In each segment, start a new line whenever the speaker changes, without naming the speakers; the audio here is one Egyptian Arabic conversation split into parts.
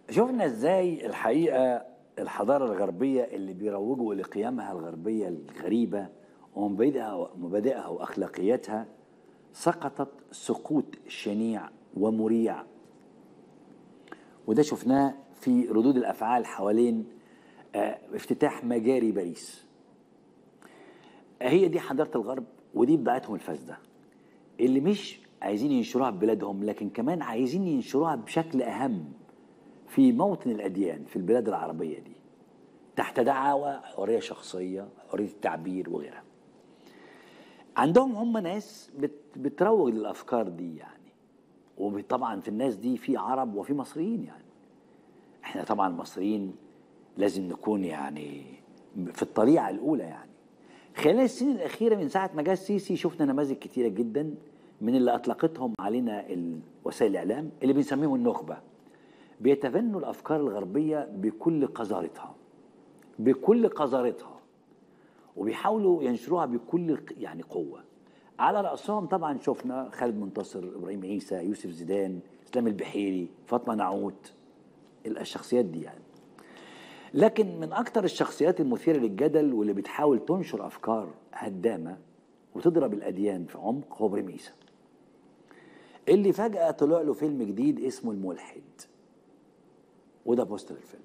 شفنا ازاي الحقيقه الحضاره الغربيه اللي بيروجوا لقيمها الغربيه الغريبه ومبادئها ومبادئها واخلاقياتها سقطت سقوط شنيع ومريع وده شفناه في ردود الافعال حوالين آه، افتتاح مجاري باريس هي دي حضاره الغرب ودي بضاعتهم الفاسده اللي مش عايزين ينشروها في بلادهم لكن كمان عايزين ينشروها بشكل اهم في موطن الاديان في البلاد العربيه دي تحت دعاوى حريه شخصيه حريه التعبير وغيرها عندهم هم ناس بت بتروج للافكار دي يعني وطبعا في الناس دي في عرب وفي مصريين يعني احنا طبعا المصريين لازم نكون يعني في الطليعه الاولى يعني خلال السنين الاخيره من ساعه ما جه السيسي شفنا نماذج كتيره جدا من اللي اطلقتهم علينا ال- وسائل الاعلام اللي بنسميهم النخبه بيتبنوا الافكار الغربيه بكل قذارتها بكل قذارتها وبيحاولوا ينشروها بكل ق- يعني قوه على راسهم طبعا شفنا خالد منتصر ابراهيم عيسى يوسف زيدان اسلام البحيري فاطمه نعوت الشخصيات دي يعني لكن من اكتر الشخصيات المثيره للجدل واللي بتحاول تنشر افكار هدامه وتضرب الاديان في عمق هو ابراهيم عيسى اللي فجاه طلع له فيلم جديد اسمه الملحد وده بوستر الفيلم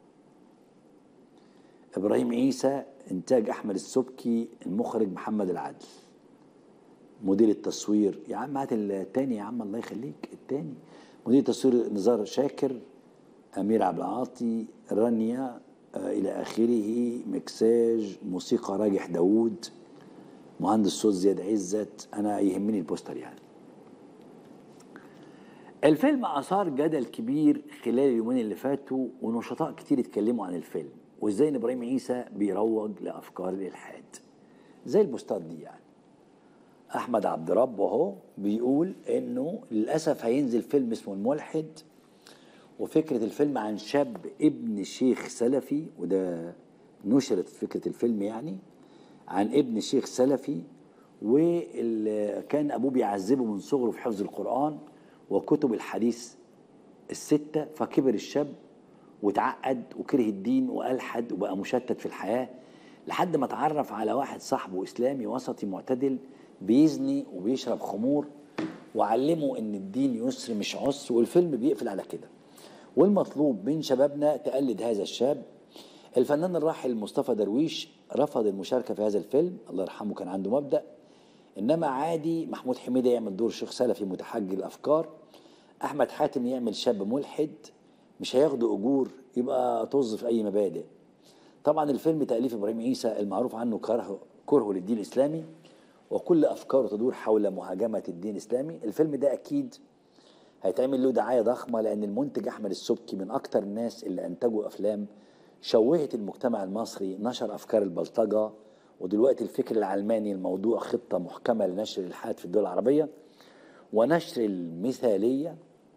ابراهيم عيسى انتاج احمد السبكي المخرج محمد العدل مدير التصوير يا عم هات التاني يا عم الله يخليك التاني مدير التصوير نزار شاكر امير عبد العاطي رانيا آه الى اخره مكساج موسيقى راجح داوود مهندس صوت زياد عزت انا يهمني البوستر يعني الفيلم اثار جدل كبير خلال اليومين اللي فاتوا ونشطاء كتير اتكلموا عن الفيلم وازاي ان ابراهيم عيسى بيروج لافكار الالحاد زي البوستات دي يعني احمد عبد رب اهو بيقول انه للاسف هينزل فيلم اسمه الملحد وفكره الفيلم عن شاب ابن شيخ سلفي وده نشرت فكره الفيلم يعني عن ابن شيخ سلفي وكان ابوه بيعذبه من صغره في حفظ القران وكتب الحديث الستة فكبر الشاب وتعقد وكره الدين وألحد وبقى مشتت في الحياة لحد ما اتعرف على واحد صاحبه إسلامي وسطي معتدل بيزني وبيشرب خمور وعلمه إن الدين يسر مش عسر والفيلم بيقفل على كده والمطلوب من شبابنا تقلد هذا الشاب الفنان الراحل مصطفى درويش رفض المشاركة في هذا الفيلم الله يرحمه كان عنده مبدأ انما عادي محمود حميده يعمل دور شيخ سلفي متحجر الافكار احمد حاتم يعمل شاب ملحد مش هياخدوا اجور يبقى طز في اي مبادئ طبعا الفيلم تاليف ابراهيم عيسى المعروف عنه كره كرهه للدين الاسلامي وكل افكاره تدور حول مهاجمه الدين الاسلامي الفيلم ده اكيد هيتعمل له دعايه ضخمه لان المنتج احمد السبكي من اكتر الناس اللي انتجوا افلام شوهت المجتمع المصري نشر افكار البلطجه ودلوقتي الفكر العلماني الموضوع خطه محكمه لنشر الالحاد في الدول العربيه ونشر المثاليه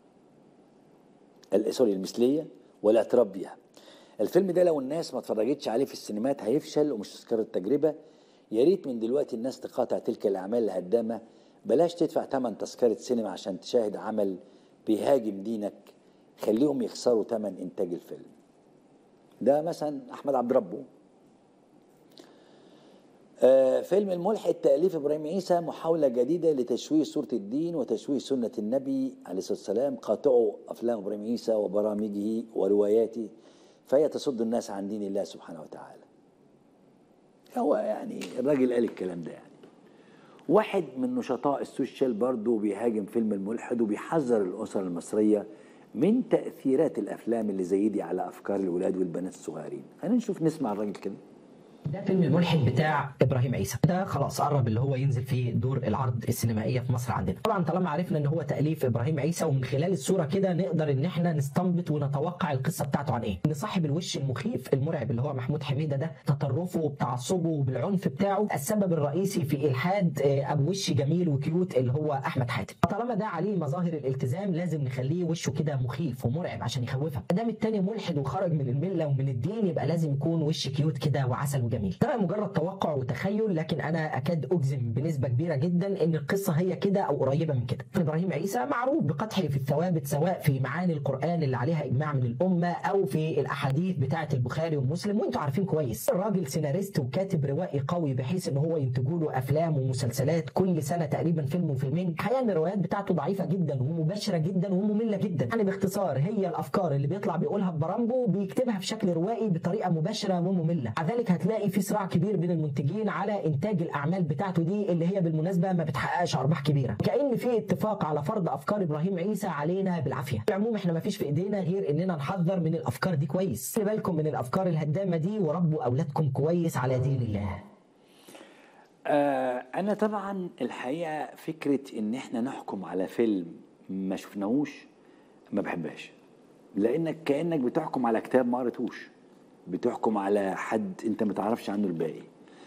ال- سوري المثليه والاعتراف بيها الفيلم ده لو الناس ما اتفرجتش عليه في السينمات هيفشل ومش تذكرة التجربه يا ريت من دلوقتي الناس تقاطع تلك الاعمال الهدامه بلاش تدفع ثمن تذكره سينما عشان تشاهد عمل بيهاجم دينك خليهم يخسروا ثمن انتاج الفيلم ده مثلا احمد عبد ربه آه، فيلم الملحد تأليف إبراهيم عيسى محاولة جديدة لتشويه صورة الدين وتشويه سنة النبي عليه الصلاة والسلام قاطعوا أفلام إبراهيم عيسى وبرامجه ورواياته فهي تصد الناس عن دين الله سبحانه وتعالى هو يعني الراجل قال الكلام ده يعني واحد من نشطاء السوشيال برضه بيهاجم فيلم الملحد وبيحذر الأسر المصرية من تأثيرات الأفلام اللي زي دي على أفكار الولاد والبنات الصغيرين خلينا نشوف نسمع الراجل كده
ده فيلم الملحد بتاع ابراهيم عيسى ده خلاص قرب اللي هو ينزل في دور العرض السينمائيه في مصر عندنا طبعا طالما عرفنا ان هو تاليف ابراهيم عيسى ومن خلال الصوره كده نقدر ان احنا نستنبط ونتوقع القصه بتاعته عن ايه ان صاحب الوش المخيف المرعب اللي هو محمود حميده ده تطرفه وبتعصبه وبالعنف بتاعه السبب الرئيسي في الحاد آه، ابو وش جميل وكيوت اللي هو احمد حاتم طالما ده عليه مظاهر الالتزام لازم نخليه وشه كده مخيف ومرعب عشان يخوفك ما دام التاني ملحد وخرج من المله ومن الدين يبقى لازم يكون وش كيوت كده وعسل جميل ده مجرد توقع وتخيل لكن انا اكاد اجزم بنسبه كبيره جدا ان القصه هي كده او قريبه من كده ابراهيم عيسى معروف بقدحه في الثوابت سواء في معاني القران اللي عليها اجماع من الامه او في الاحاديث بتاعه البخاري ومسلم وانتوا عارفين كويس الراجل سيناريست وكاتب روائي قوي بحيث ان هو ينتجوا له افلام ومسلسلات كل سنه تقريبا فيلم وفيلمين الحقيقه ان الروايات بتاعته ضعيفه جدا ومباشره جدا وممله جدا يعني باختصار هي الافكار اللي بيطلع بيقولها ببرامبو بيكتبها في شكل روائي بطريقه مباشره وممله مع ذلك هتلاقي في صراع كبير بين المنتجين على انتاج الاعمال بتاعته دي اللي هي بالمناسبه ما بتحققش ارباح كبيره كان في اتفاق على فرض افكار ابراهيم عيسى علينا بالعافيه في العموم احنا ما فيش في ايدينا غير اننا نحذر من الافكار دي كويس خلي بالكم من الافكار الهدامه دي وربوا اولادكم كويس على دين الله
آه انا طبعا الحقيقه فكره ان احنا نحكم على فيلم ما شفناهوش ما بحبهاش لانك كانك بتحكم على كتاب ما قريتهوش بتحكم على حد انت ما تعرفش عنه الباقي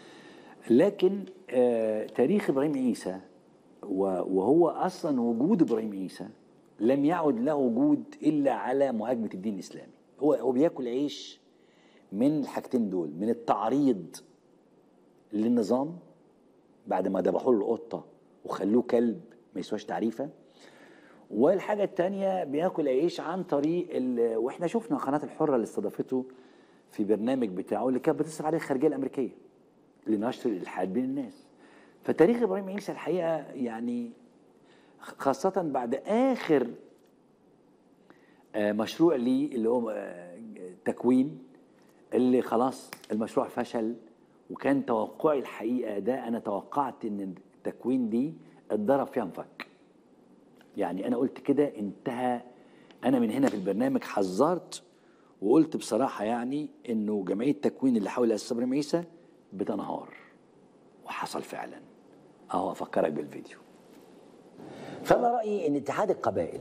لكن آه تاريخ ابراهيم عيسى و- وهو اصلا وجود ابراهيم عيسى لم يعد له وجود الا على مهاجمه الدين الاسلامي هو هو بياكل عيش من الحاجتين دول من التعريض للنظام بعد ما ذبحوا له القطه وخلوه كلب ما يسواش تعريفه والحاجه الثانيه بياكل عيش عن طريق ال... واحنا شفنا قناه الحره اللي استضافته في برنامج بتاعه اللي كانت بتصرف عليه الخارجيه الامريكيه لنشر الالحاد بين الناس فتاريخ ابراهيم عيسى الحقيقه يعني خاصه بعد اخر آه، مشروع ليه اللي هو آه، تكوين اللي خلاص المشروع فشل وكان توقعي الحقيقه ده انا توقعت ان التكوين دي اتضرب فيها مفك يعني انا قلت كده انتهى انا من هنا في البرنامج حذرت وقلت بصراحه يعني انه جمعيه التكوين اللي حول اساس ابراهيم عيسى بتنهار وحصل فعلا اهو افكرك بالفيديو فانا رايي ان اتحاد القبائل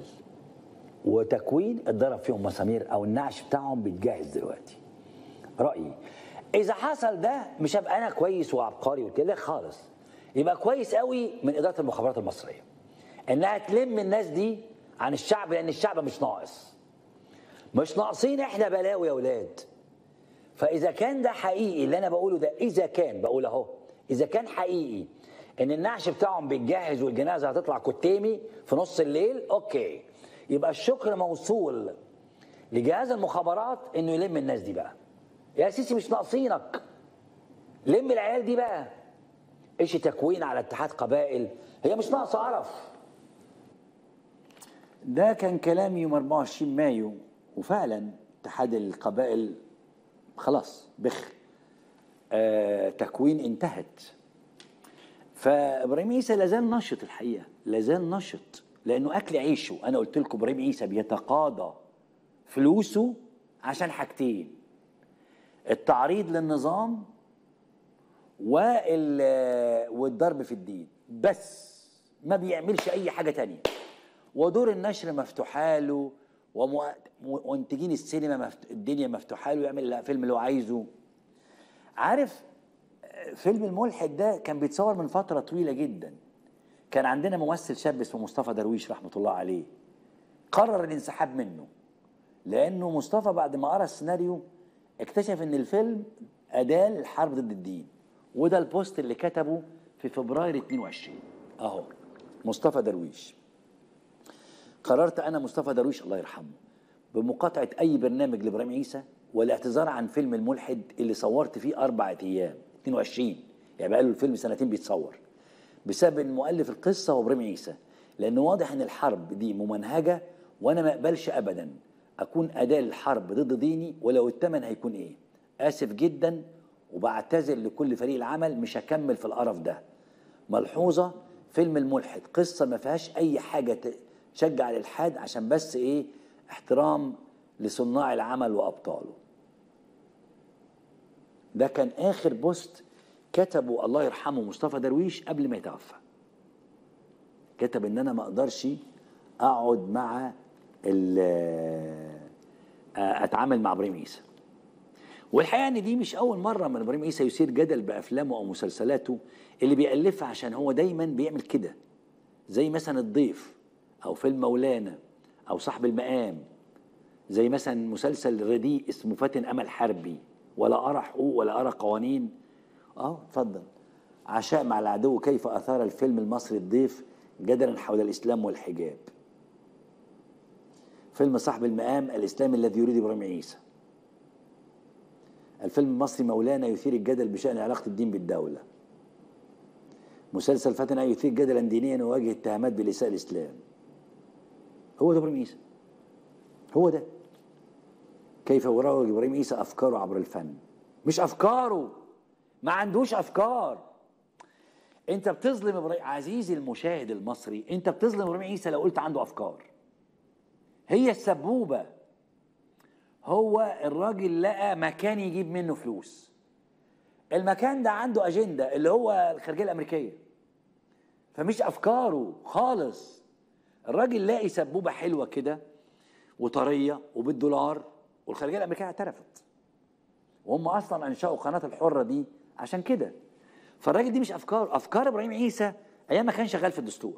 وتكوين اتضرب فيهم مسامير او النعش بتاعهم بيتجهز دلوقتي رايي اذا حصل ده مش هبقى انا كويس وعبقري وكده خالص يبقى كويس قوي من اداره المخابرات المصريه انها تلم الناس دي عن الشعب لان الشعب مش ناقص مش ناقصين احنا بلاوي يا اولاد فاذا كان ده حقيقي اللي انا بقوله ده اذا كان بقول اهو اذا كان حقيقي ان النعش بتاعهم بيتجهز والجنازه هتطلع كتيمي في نص الليل اوكي يبقى الشكر موصول لجهاز المخابرات انه يلم الناس دي بقى يا سيسي مش ناقصينك لم العيال دي بقى ايش تكوين على اتحاد قبائل هي مش ناقصه قرف ده كان كلامي يوم 24 مايو وفعلا اتحاد القبائل خلاص بخ آه تكوين انتهت فابراهيم عيسى لازال نشط الحقيقه لازال نشط لانه اكل عيشه انا قلت لكم ابراهيم عيسى بيتقاضى فلوسه عشان حاجتين التعريض للنظام وال والضرب في الدين بس ما بيعملش اي حاجه تانية ودور النشر مفتوحه له ومنتجين السينما مفت... الدنيا مفتوحه له يعمل الفيلم اللي هو عايزه عارف فيلم الملحد ده كان بيتصور من فتره طويله جدا كان عندنا ممثل شاب اسمه مصطفى درويش رحمه الله عليه قرر الانسحاب منه لانه مصطفى بعد ما قرا السيناريو اكتشف ان الفيلم اداه للحرب ضد الدين وده البوست اللي كتبه في فبراير 22 اهو مصطفى درويش قررت انا مصطفى درويش الله يرحمه بمقاطعه اي برنامج لابراهيم عيسى والاعتذار عن فيلم الملحد اللي صورت فيه اربع ايام 22 يعني بقى له الفيلم سنتين بيتصور بسبب ان مؤلف القصه هو ابراهيم عيسى لانه واضح ان الحرب دي ممنهجه وانا ما اقبلش ابدا اكون اداه للحرب ضد ديني ولو الثمن هيكون ايه اسف جدا وبعتذر لكل فريق العمل مش هكمل في القرف ده ملحوظه فيلم الملحد قصه ما فيهاش اي حاجه تشجع الالحاد عشان بس ايه احترام لصناع العمل وابطاله ده كان اخر بوست كتبه الله يرحمه مصطفى درويش قبل ما يتوفى كتب ان انا ما اقدرش اقعد مع اتعامل مع ابراهيم عيسى والحقيقه ان دي مش اول مره من ابراهيم عيسى يثير جدل بافلامه او مسلسلاته اللي بيالفها عشان هو دايما بيعمل كده زي مثلا الضيف او فيلم مولانا او صاحب المقام زي مثلا مسلسل رديء اسمه فاتن امل حربي ولا ارى حقوق ولا ارى قوانين اه اتفضل عشاء مع العدو كيف اثار الفيلم المصري الضيف جدلا حول الاسلام والحجاب فيلم صاحب المقام الاسلامي الذي يريد ابراهيم عيسى الفيلم المصري مولانا يثير الجدل بشان علاقه الدين بالدوله مسلسل فتنة يثير جدلا دينيا ويواجه اتهامات بالإساءة الإسلام هو ده إبراهيم عيسى هو ده كيف يروج إبراهيم عيسى أفكاره عبر الفن مش أفكاره ما عندوش أفكار أنت بتظلم إبراهيم عزيزي المشاهد المصري أنت بتظلم إبراهيم عيسى لو قلت عنده أفكار هي السبوبة هو الراجل لقى مكان يجيب منه فلوس المكان ده عنده أجندة اللي هو الخارجية الأمريكية فمش افكاره خالص الراجل لاقي سبوبه حلوه كده وطريه وبالدولار والخارجيه الامريكيه اعترفت وهم اصلا انشاوا قناه الحره دي عشان كده فالراجل دي مش افكار افكار ابراهيم عيسى ايام ما كان شغال في الدستور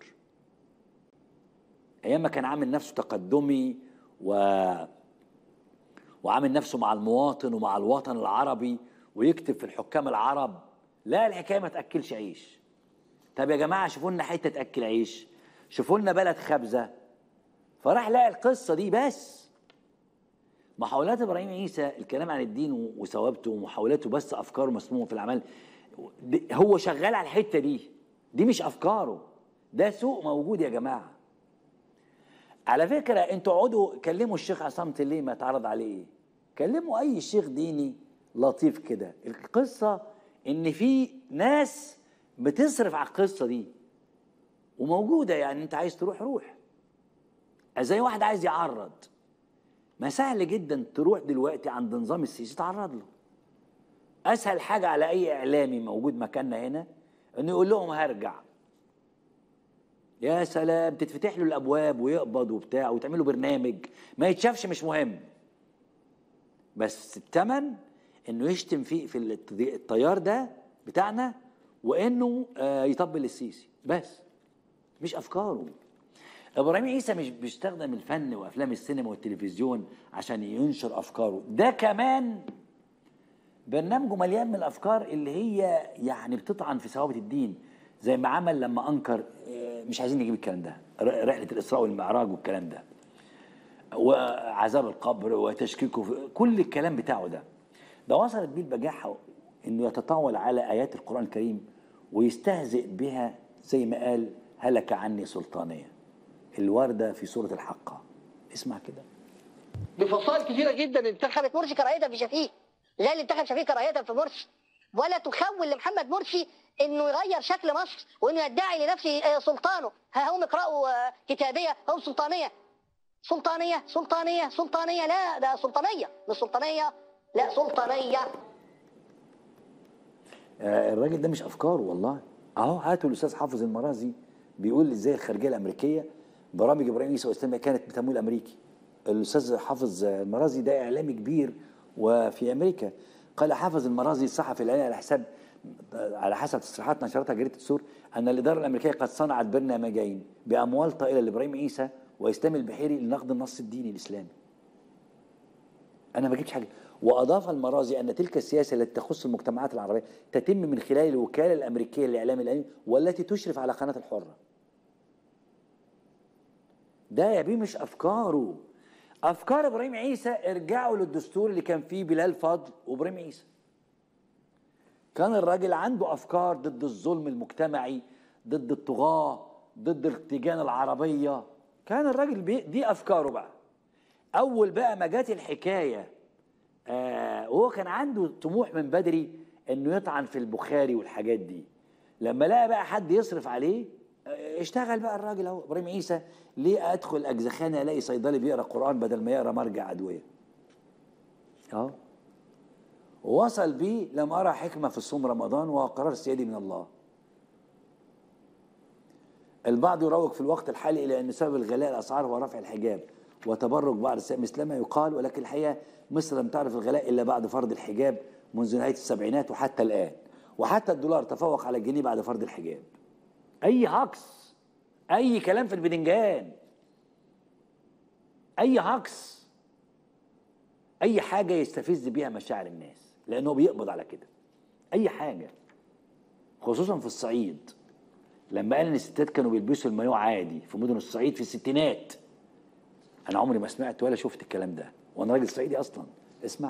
ايام ما كان عامل نفسه تقدمي و وعامل نفسه مع المواطن ومع الوطن العربي ويكتب في الحكام العرب لا الحكايه ما تاكلش عيش طب يا جماعه شوفوا لنا حته تاكل عيش شوفوا لنا بلد خبزه فراح لقى القصه دي بس محاولات ابراهيم عيسى الكلام عن الدين وثوابته ومحاولاته بس افكاره مسمومه في الاعمال هو شغال على الحته دي دي مش افكاره ده سوق موجود يا جماعه على فكره انتوا اقعدوا كلموا الشيخ عصام ليه ما اتعرض عليه ايه كلموا اي شيخ ديني لطيف كده القصه ان في ناس بتصرف على القصه دي وموجوده يعني انت عايز تروح روح زي واحد عايز يعرض ما سهل جدا تروح دلوقتي عند نظام السيسي تعرض له اسهل حاجه على اي اعلامي موجود مكاننا هنا انه يقول لهم هرجع يا سلام تتفتح له الابواب ويقبض وبتاع وتعملوا برنامج ما يتشافش مش مهم بس الثمن انه يشتم فيه في التيار ده بتاعنا وانه آه، يطبل السيسي بس مش افكاره ابراهيم عيسى مش بيستخدم الفن وافلام السينما والتلفزيون عشان ينشر افكاره ده كمان برنامجه مليان من الافكار اللي هي يعني بتطعن في ثوابت الدين زي ما عمل لما انكر آه، مش عايزين نجيب الكلام ده رحله الاسراء والمعراج والكلام ده وعذاب القبر وتشكيكه في كل الكلام بتاعه ده ده وصلت بيه البجاحه انه يتطاول على ايات القران الكريم ويستهزئ بها زي ما قال هلك عني سلطانية الوردة في سورة الحقة اسمع كده
بفصائل كثيرة جدا انتخبت مرسي كراهية في شفيق لا اللي انتخب شفيق كراهية في مرسي ولا تخول لمحمد مرسي انه يغير شكل مصر وانه يدعي لنفسه آه، سلطانه ها هم اقرأوا آه، كتابية هم سلطانية سلطانية سلطانية سلطانية لا ده سلطانية مش سلطانية لا سلطانية
آه، الراجل ده مش افكاره والله اهو هاتوا الاستاذ حافظ المرازي بيقول ازاي الخارجيه الامريكيه برامج ابراهيم عيسى والاسلام كانت بتمويل امريكي الاستاذ حافظ المرازي ده اعلامي كبير وفي امريكا قال حافظ المرازي الصحفي الاعلامي على حساب على حسب تصريحات نشرتها جريده السور ان الاداره الامريكيه قد صنعت برنامجين باموال طائله لابراهيم عيسى واسلام البحيري لنقد النص الديني الاسلامي انا ما جبتش حاجه وأضاف المرازي أن تلك السياسة التي تخص المجتمعات العربية تتم من خلال الوكالة الأمريكية للإعلام الأمني والتي تشرف على قناة الحرة ده يا بيه مش أفكاره أفكار إبراهيم عيسى ارجعوا للدستور اللي كان فيه بلال فضل وإبراهيم عيسى كان الراجل عنده أفكار ضد الظلم المجتمعي ضد الطغاة ضد الاتجان العربية كان الراجل دي أفكاره بقى أول بقى ما جت الحكاية آه وهو كان عنده طموح من بدري انه يطعن في البخاري والحاجات دي لما لقى بقى حد يصرف عليه آه اشتغل بقى الراجل اهو ابراهيم عيسى ليه ادخل اجزخانه الاقي صيدلي بيقرا قران بدل ما يقرا مرجع ادويه اه ووصل بيه لم ارى حكمه في الصوم رمضان وهو قرار سيادي من الله البعض يروج في الوقت الحالي الى ان سبب الغلاء الاسعار هو رفع الحجاب وتبرج بعض مثل ما يقال ولكن الحقيقه مصر لم تعرف الغلاء إلا بعد فرض الحجاب منذ نهاية السبعينات وحتى الآن وحتى الدولار تفوق على الجنيه بعد فرض الحجاب أي هكس أي كلام في البدنجان أي هكس أي حاجة يستفز بيها مشاعر الناس لانه بيقبض على كده اي حاجه خصوصا في الصعيد لما قال ان الستات كانوا بيلبسوا المايو عادي في مدن الصعيد في الستينات انا عمري ما سمعت ولا شفت الكلام ده وانا راجل صعيدي اصلا اسمع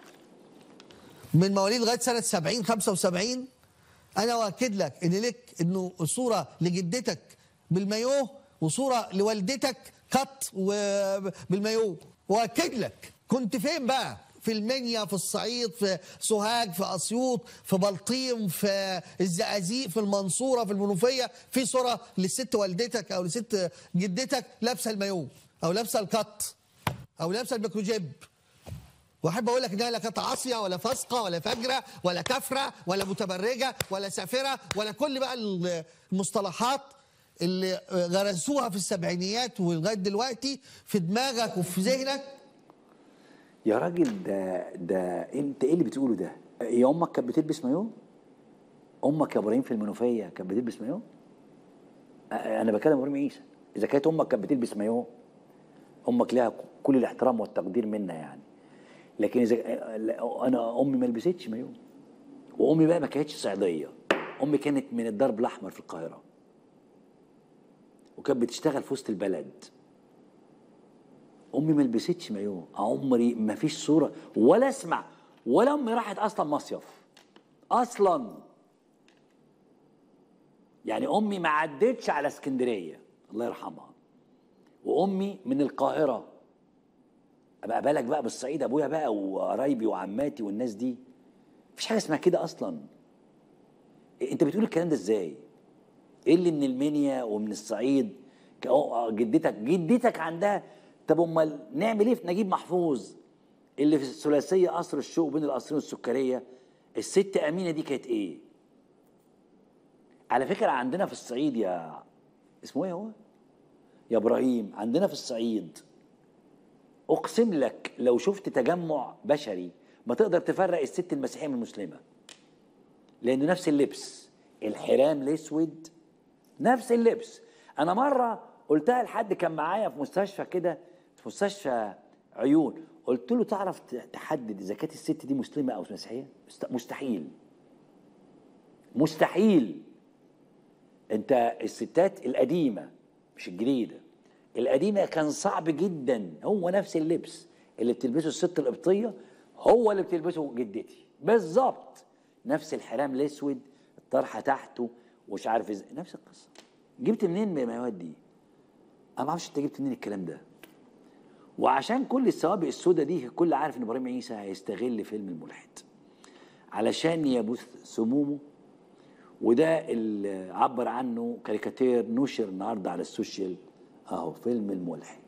من مواليد لغايه سنه 70 75 انا واكد لك ان لك انه صوره لجدتك بالمايوه وصوره لوالدتك قط وبالمايوه واكد لك كنت فين بقى في المنيا في الصعيد في سوهاج في اسيوط في بلطيم في الزقازيق في المنصوره في المنوفيه في صوره للست والدتك او لست جدتك لابسه المايوه او لابسه القط او لابسه الميكروجيب واحب اقول لك انها لا كانت عاصيه ولا فاسقه ولا فجره ولا كافره ولا متبرجه ولا سافره ولا كل بقى المصطلحات اللي غرسوها في السبعينيات ولغايه دلوقتي في دماغك وفي ذهنك
يا راجل ده ده انت ايه اللي بتقوله ده؟ هي امك كانت بتلبس مايو؟ امك يا ابراهيم في المنوفيه كانت بتلبس مايو؟ أ- انا بكلم ابراهيم عيسى اذا كانت امك كانت بتلبس مايو امك لها كل الاحترام والتقدير منا يعني لكن اذا لا، انا امي ما لبستش مايو وامي بقى ما كانتش صعيديه امي كانت من الدرب الاحمر في القاهره وكانت بتشتغل في وسط البلد امي ما لبستش مايو عمري ما فيش صوره ولا اسمع ولا امي راحت اصلا مصيف اصلا يعني امي ما عدتش على اسكندريه الله يرحمها وامي من القاهره ابقى بالك بقى بالصعيد ابويا بقى وقرايبي وعماتي والناس دي مفيش حاجه اسمها كده اصلا انت بتقول الكلام ده ازاي ايه اللي من المنيا ومن الصعيد ك- آه، جدتك جدتك عندها طب امال نعمل ايه في نجيب محفوظ اللي في الثلاثيه قصر الشوق بين القصرين والسكريه الست امينه دي كانت ايه على فكره عندنا في الصعيد يا اسمه ايه هو يا ابراهيم عندنا في الصعيد اقسم لك لو شفت تجمع بشري ما تقدر تفرق الست المسيحيه من المسلمه لانه نفس اللبس الحرام الاسود نفس اللبس انا مره قلتها لحد كان معايا في مستشفى كده في مستشفى عيون قلت له تعرف ت- تحدد اذا كانت الست دي مسلمه او مسيحيه مست- مستحيل مستحيل انت الستات القديمه مش الجديده القديمه كان صعب جدا هو نفس اللبس اللي بتلبسه الست القبطيه هو اللي بتلبسه جدتي بالظبط نفس الحرام الاسود الطرحه تحته ومش عارف ازاي نفس القصه جبت منين من المواد دي انا ما اعرفش انت جبت منين الكلام ده وعشان كل السوابق السوداء دي الكل عارف ان ابراهيم عيسى هيستغل فيلم الملحد علشان يبث سمومه وده اللي عبر عنه كاريكاتير نشر النهارده على السوشيال اهو فيلم الملحد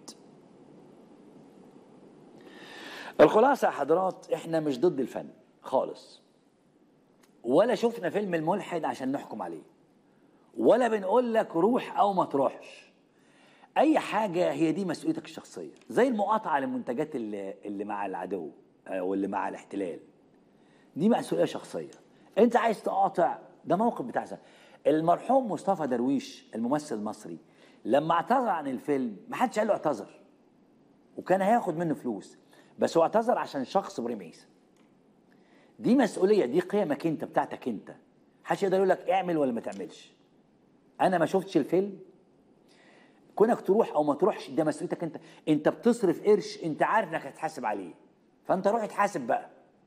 الخلاصه يا حضرات احنا مش ضد الفن خالص ولا شفنا فيلم الملحد عشان نحكم عليه ولا بنقول لك روح او ما تروحش اي حاجه هي دي مسؤوليتك الشخصيه زي المقاطعه للمنتجات اللي, اللي مع العدو آه، واللي مع الاحتلال دي مسؤوليه شخصيه انت عايز تقاطع ده موقف بتاع زمان. المرحوم مصطفى درويش الممثل المصري لما اعتذر عن الفيلم ما حدش قال له اعتذر وكان هياخد منه فلوس بس هو اعتذر عشان شخص ابراهيم عيسى دي مسؤوليه دي قيمك انت بتاعتك انت محدش يقدر يقول لك اعمل ولا ما تعملش انا ما شفتش الفيلم كونك تروح او ما تروحش ده مسؤوليتك انت انت بتصرف قرش انت عارف انك هتحاسب عليه فانت روح اتحاسب بقى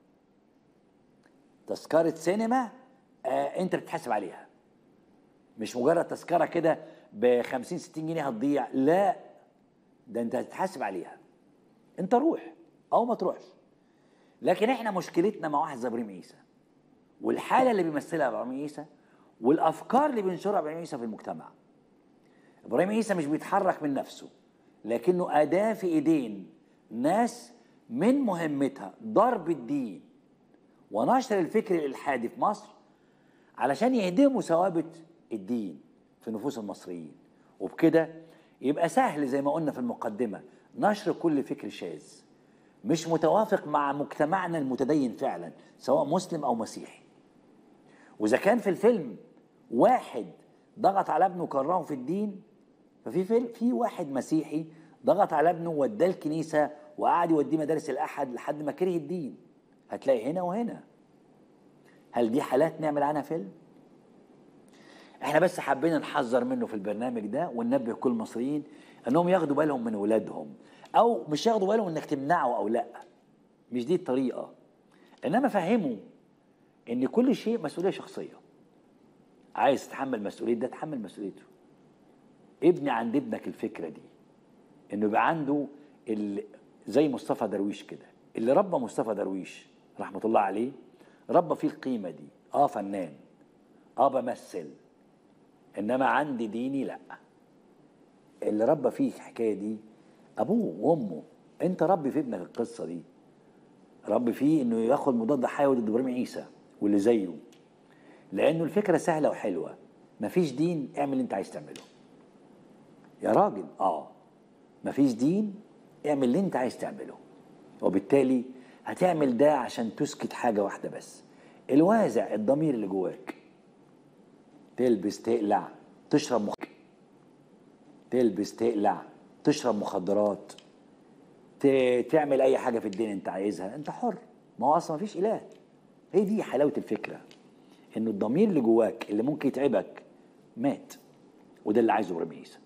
تذكرة سينما آه انت بتحاسب عليها مش مجرد تذكرة كده ب 50 60 جنيه هتضيع لا ده انت هتتحاسب عليها انت روح او ما تروحش لكن احنا مشكلتنا مع واحد زي ابراهيم عيسى والحاله اللي بيمثلها ابراهيم عيسى والافكار اللي بينشرها ابراهيم عيسى في المجتمع ابراهيم عيسى مش بيتحرك من نفسه لكنه اداه في ايدين ناس من مهمتها ضرب الدين ونشر الفكر الالحادي في مصر علشان يهدموا ثوابت الدين في نفوس المصريين وبكده يبقى سهل زي ما قلنا في المقدمه نشر كل فكر شاذ مش متوافق مع مجتمعنا المتدين فعلا سواء مسلم او مسيحي واذا كان في الفيلم واحد ضغط على ابنه وكرهه في الدين ففي فيلم في واحد مسيحي ضغط على ابنه ووداه الكنيسه وقعد يوديه مدارس الاحد لحد ما كره الدين هتلاقي هنا وهنا هل دي حالات نعمل عنها فيلم احنا بس حابين نحذر منه في البرنامج ده وننبه كل المصريين انهم ياخدوا بالهم من ولادهم او مش ياخدوا بالهم انك تمنعه او لا مش دي الطريقه انما فهموا ان كل شيء مسؤوليه شخصيه عايز تتحمل مسؤوليه ده تحمل مسؤوليته ابني عند ابنك الفكره دي انه يبقى عنده ال... زي مصطفى درويش كده اللي ربى مصطفى درويش رحمه الله عليه ربى فيه القيمه دي اه فنان اه بمثل انما عندي ديني لا اللي ربى فيه الحكايه دي ابوه وامه انت ربي في ابنك القصه دي ربي فيه انه ياخد مضاد حيوي ضد ابراهيم عيسى واللي زيه لانه الفكره سهله وحلوه مفيش دين اعمل اللي انت عايز تعمله يا راجل اه مفيش دين اعمل اللي انت عايز تعمله وبالتالي هتعمل ده عشان تسكت حاجه واحده بس الوازع الضمير اللي جواك تلبس تقلع تشرب مخ... تلبس تقلع تشرب مخدرات ت... تعمل اي حاجه في الدين انت عايزها انت حر ما هو اصلا مفيش اله هي دي حلاوه الفكره انه الضمير اللي جواك اللي ممكن يتعبك مات وده اللي عايزه ابراهيم عيسى